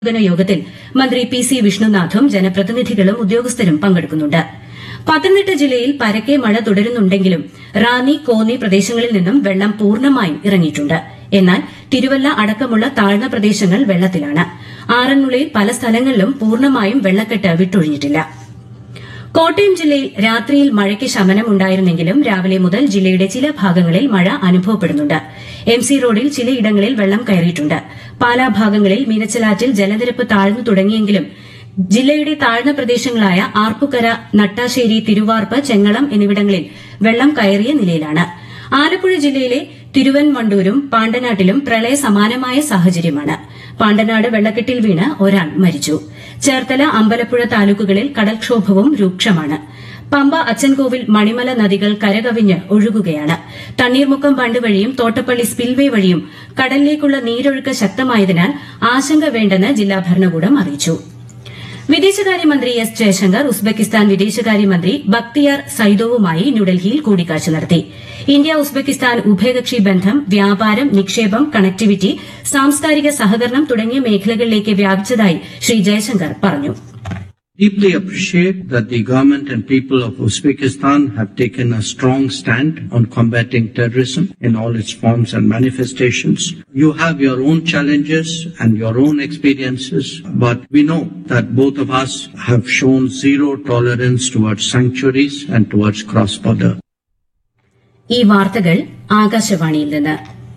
അവലോകന യോഗത്തിൽ മന്ത്രി പി സി വിഷ്ണുനാഥും ജനപ്രതിനിധികളും ഉദ്യോഗസ്ഥരും പങ്കെടുക്കുന്നുണ്ട് പത്തനംതിട്ട ജില്ലയിൽ പരക്കെ മഴ തുടരുന്നുണ്ടെങ്കിലും റാന്നി കോന്നി പ്രദേശങ്ങളിൽ നിന്നും വെള്ളം പൂർണ്ണമായും ഇറങ്ങിയിട്ടുണ്ട് എന്നാൽ തിരുവല്ല അടക്കമുള്ള താഴ്ന്ന പ്രദേശങ്ങൾ വെള്ളത്തിലാണ് ആറന്മുളയിൽ പല സ്ഥലങ്ങളിലും പൂർണ്ണമായും വെള്ളക്കെട്ട് വിട്ടൊഴിഞ്ഞിട്ടില്ല കോട്ടയം ജില്ലയിൽ രാത്രിയിൽ മഴയ്ക്ക് ശമനമുണ്ടായിരുന്നെങ്കിലും രാവിലെ മുതൽ ജില്ലയുടെ ചില ഭാഗങ്ങളിൽ മഴ അനുഭവപ്പെടുന്നുണ്ട് എം സി റോഡിൽ ചിലയിടങ്ങളിൽ വെള്ളം കയറിയിട്ടുണ്ട് പാലാ ഭാഗങ്ങളിൽ മീനച്ചലാറ്റിൽ ജലനിരപ്പ് താഴ്ന്നു തുടങ്ങിയെങ്കിലും ജില്ലയുടെ താഴ്ന്ന പ്രദേശങ്ങളായ ആർപ്പുക്കര നട്ടാശ്ശേരി തിരുവാർപ്പ് ചെങ്ങളം എന്നിവിടങ്ങളിൽ വെള്ളം കയറിയ നിലയിലാണ് ആലപ്പുഴ ജില്ലയിലെ തിരുവൻവണ്ടൂരും പാണ്ടനാട്ടിലും പ്രളയ സമാനമായ സാഹചര്യമാണ് പാണ്ടനാട് വെള്ളക്കെട്ടിൽ വീണ് ഒരാൾ മരിച്ചു ചേർത്തല അമ്പലപ്പുഴ താലൂക്കുകളിൽ കടൽക്ഷോഭവും രൂക്ഷമാണ് പമ്പ അച്ചൻകോവിൽ മണിമല നദികൾ കരകവിഞ്ഞ് ഒഴുകുകയാണ് തണ്ണീർമുക്കം ബണ്ട് വഴിയും തോട്ടപ്പള്ളി സ്പിൽവേ വഴിയും കടലിലേക്കുള്ള നീരൊഴുക്ക് ശക്തമായതിനാൽ ആശങ്ക വേണ്ടെന്ന് ജില്ലാ ഭരണകൂടം അറിയിച്ചു വിദേശകാര്യമന്ത്രി എസ് ജയശങ്കർ ഉസ്ബെക്കിസ്ഥാൻ വിദേശകാര്യമന്ത്രി ബക്തിയാർ സൈദോവുമായി ന്യൂഡൽഹിയിൽ കൂടിക്കാഴ്ച നടത്തി ഇന്ത്യ ഉസ്ബെക്കിസ്ഥാൻ ഉഭയകക്ഷി ബന്ധം വ്യാപാരം നിക്ഷേപം കണക്ടിവിറ്റി സാംസ്കാരിക സഹകരണം തുടങ്ങിയ മേഖലകളിലേക്ക് വ്യാപിച്ചതായി ശ്രീ ജയശങ്കർ പറഞ്ഞു deeply appreciate that the government and people of Uzbekistan have taken a strong stand on combating terrorism in all its forms and manifestations. You have your own challenges and your own experiences, but we know that both of us have shown zero tolerance towards sanctuaries and towards cross-border. ഈ വാർത്തകൾ ആകാശവാണിയിൽ നിന്ന്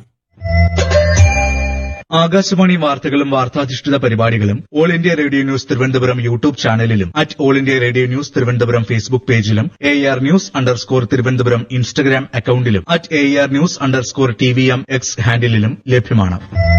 ആകാശവാണി വാർത്തകളും വാർത്താധിഷ്ഠിത പരിപാടികളും all India radio news Thiruvananthapuram YouTube ചാനലിലും at all India radio news Thiruvananthapuram Facebook പേജിലും A R news underscore Thiruvananthapuram Instagram അക്കൌണ്ടിലും at A R news underscore T V M X ഹാൻഡിലും ലഭ്യമാണ്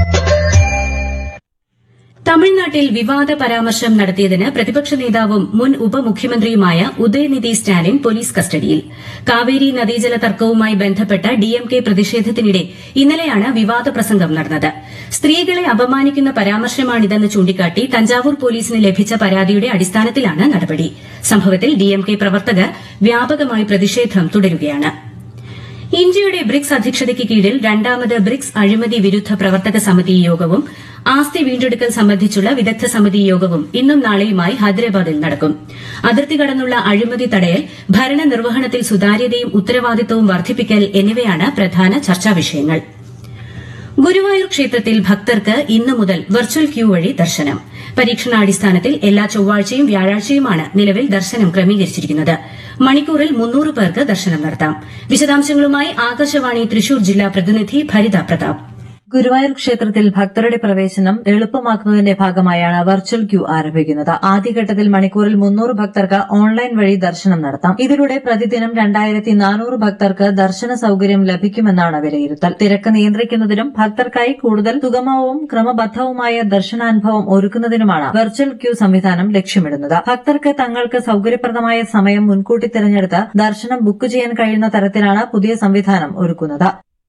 തമിഴ്നാട്ടിൽ വിവാദ പരാമർശം നടത്തിയതിന് പ്രതിപക്ഷ നേതാവും മുൻ ഉപമുഖ്യമന്ത്രിയുമായ ഉദയനിധി സ്റ്റാലിൻ പോലീസ് കസ്റ്റഡിയിൽ കാവേരി നദീജല തർക്കവുമായി ബന്ധപ്പെട്ട ഡിഎംകെ പ്രതിഷേധത്തിനിടെ ഇന്നലെയാണ് വിവാദ പ്രസംഗം നടന്നത് സ്ത്രീകളെ അപമാനിക്കുന്ന പരാമർശമാണിതെന്ന് ചൂണ്ടിക്കാട്ടി തഞ്ചാവൂർ പോലീസിന് ലഭിച്ച പരാതിയുടെ അടിസ്ഥാനത്തിലാണ് നടപടി സംഭവത്തിൽ ഡിഎംകെ പ്രവർത്തകർ വ്യാപകമായി പ്രതിഷേധം തുടരുകയാണ് ഇന്ത്യയുടെ ബ്രിക്സ് അധ്യക്ഷതയ്ക്ക് കീഴിൽ രണ്ടാമത് ബ്രിക്സ് അഴിമതി വിരുദ്ധ പ്രവർത്തക സമിതി യോഗവും ആസ്തി വീണ്ടെടുക്കൽ സംബന്ധിച്ചുള്ള വിദഗ്ധ സമിതി യോഗവും ഇന്നും നാളെയുമായി ഹൈദരാബാദിൽ നടക്കും അതിർത്തി കടന്നുള്ള അഴിമതി തടയൽ ഭരണനിർവഹണത്തിൽ സുതാര്യതയും ഉത്തരവാദിത്തവും വർദ്ധിപ്പിക്കൽ എന്നിവയാണ് പ്രധാന ചർച്ചാ വിഷയങ്ങൾ ഗുരുവായൂർ ക്ഷേത്രത്തിൽ ഭക്തർക്ക് ഇന്നു മുതൽ വെർച്വൽ ക്യൂ വഴി ദർശനം പരീക്ഷണാടിസ്ഥാനത്തിൽ എല്ലാ ചൊവ്വാഴ്ചയും വ്യാഴാഴ്ചയുമാണ് നിലവിൽ ദർശനം ക്രമീകരിച്ചിരിക്കുന്നത് മണിക്കൂറിൽ മുന്നൂറ് പേർക്ക് ദർശനം നടത്താം വിശദാംശങ്ങളുമായി ആകാശവാണി തൃശൂർ ജില്ലാ പ്രതിനിധി ഭരിത പ്രതാപ് ഗുരുവായൂർ ക്ഷേത്രത്തിൽ ഭക്തരുടെ പ്രവേശനം എളുപ്പമാക്കുന്നതിന്റെ ഭാഗമായാണ് വെർച്വൽ ക്യൂ ആരംഭിക്കുന്നത് ആദ്യഘട്ടത്തിൽ മണിക്കൂറിൽ മുന്നൂറ് ഭക്തർക്ക് ഓൺലൈൻ വഴി ദർശനം നടത്താം ഇതിലൂടെ പ്രതിദിനം രണ്ടായിരത്തി നാനൂറ് ഭക്തർക്ക് ദർശന സൌകര്യം ലഭിക്കുമെന്നാണ് വിലയിരുത്തൽ തിരക്ക് നിയന്ത്രിക്കുന്നതിനും ഭക്തർക്കായി കൂടുതൽ സുഗമവും ക്രമബദ്ധവുമായ ദർശനാനുഭവം ഒരുക്കുന്നതിനുമാണ് വെർച്വൽ ക്യൂ സംവിധാനം ലക്ഷ്യമിടുന്നത് ഭക്തർക്ക് തങ്ങൾക്ക് സൌകര്യപ്രദമായ സമയം മുൻകൂട്ടി തിരഞ്ഞെടുത്ത് ദർശനം ബുക്ക് ചെയ്യാൻ കഴിയുന്ന തരത്തിലാണ് പുതിയ സംവിധാനം ഒരുക്കുന്നത്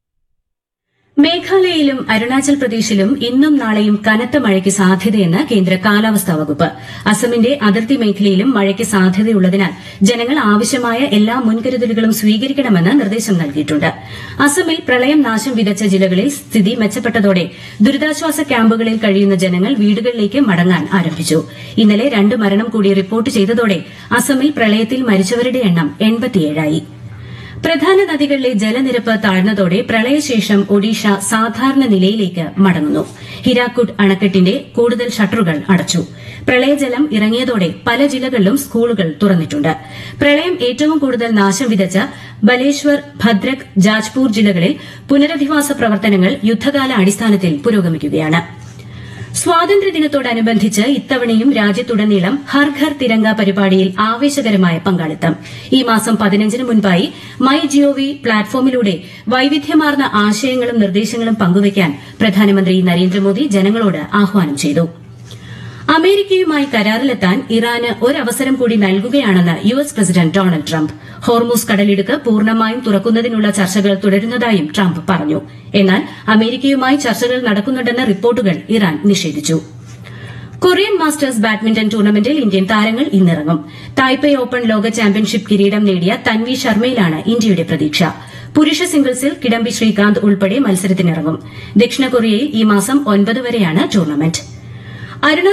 മേഘാലയയിലും അരുണാചൽ പ്രദേശിലും ഇന്നും നാളെയും കനത്ത മഴയ്ക്ക് സാധ്യതയെന്ന് കേന്ദ്ര കാലാവസ്ഥാ വകുപ്പ് അസമിന്റെ അതിർത്തി മേഖലയിലും മഴയ്ക്ക് സാധ്യതയുള്ളതിനാൽ ജനങ്ങൾ ആവശ്യമായ എല്ലാ മുൻകരുതലുകളും സ്വീകരിക്കണമെന്ന് നിർദ്ദേശം നൽകിയിട്ടുണ്ട് അസമിൽ പ്രളയം നാശം വിതച്ച ജില്ലകളിൽ സ്ഥിതി മെച്ചപ്പെട്ടതോടെ ദുരിതാശ്വാസ ക്യാമ്പുകളിൽ കഴിയുന്ന ജനങ്ങൾ വീടുകളിലേക്ക് മടങ്ങാൻ ആരംഭിച്ചു ഇന്നലെ രണ്ട് മരണം കൂടി റിപ്പോർട്ട് ചെയ്തതോടെ അസമിൽ പ്രളയത്തിൽ മരിച്ചവരുടെ എണ്ണം എൺപത്തിയേഴായി പ്രധാന നദികളിലെ ജലനിരപ്പ് താഴ്ന്നതോടെ പ്രളയശേഷം ഒഡീഷ സാധാരണ നിലയിലേക്ക് മടങ്ങുന്നു ഹിരാക്കുഡ് അണക്കെട്ടിന്റെ കൂടുതൽ ഷട്ടറുകൾ അടച്ചു പ്രളയജലം ഇറങ്ങിയതോടെ പല ജില്ലകളിലും സ്കൂളുകൾ തുറന്നിട്ടുണ്ട് പ്രളയം ഏറ്റവും കൂടുതൽ നാശം വിതച്ച ബലേശ്വർ ഭദ്രക് ജാജ്പൂർ ജില്ലകളിൽ പുനരധിവാസ പ്രവർത്തനങ്ങൾ യുദ്ധകാല അടിസ്ഥാനത്തിൽ പുരോഗമിക്കുകയാണ് സ്വാതന്ത്ര്യദിനത്തോടനുബന്ധിച്ച് ഇത്തവണയും രാജ്യത്തുടനീളം ഹർ ഘർ തിരങ്ക പരിപാടിയിൽ ആവേശകരമായ പങ്കാളിത്തം ഈ മാസം പതിനഞ്ചിന് മുൻപായി മൈ ജിഒവി പ്ലാറ്റ്ഫോമിലൂടെ വൈവിധ്യമാർന്ന ആശയങ്ങളും നിർദ്ദേശങ്ങളും പങ്കുവയ്ക്കാൻ പ്രധാനമന്ത്രി നരേന്ദ്രമോദി ജനങ്ങളോട് ആഹ്വാനം ചെയ്തു അമേരിക്കയുമായി കരാറിലെത്താൻ ഇറാന് ഒരവസരം കൂടി നൽകുകയാണെന്ന് U S president Donald Trump Hormuz കടലിടുക്ക് പൂർണ്ണമായും തുറക്കുന്നതിനുള്ള ചർച്ചകൾ തുടരുന്നതായും ട്രംപ് പറഞ്ഞു എന്നാൽ അമേരിക്കയുമായി ചർച്ചകൾ നടക്കുന്നുണ്ടെന്ന റിപ്പോർട്ടുകൾ ഇറാൻ നിഷേധിച്ചു കൊറിയൻ മാസ്റ്റേഴ്സ് ബാഡ്മിന്റൺ ടൂർണമെന്റിൽ ഇന്ത്യൻ താരങ്ങൾ ഇന്നിറങ്ങും തായ്പേ ഓപ്പൺ ലോക ചാമ്പ്യൻഷിപ്പ് കിരീടം നേടിയ തൻവി ശർമ്മയിലാണ് ഇന്ത്യയുടെ പ്രതീക്ഷ പുരുഷ സിംഗിൾസിൽ കിഡംബി ശ്രീകാന്ത് ഉൾപ്പെടെ മത്സരത്തിനിറങ്ങും ദക്ഷിണ കൊറിയയിൽ ഈ മാസം ഒൻപത് വരെയാണ് ടൂർണമെന്റ് അരുണ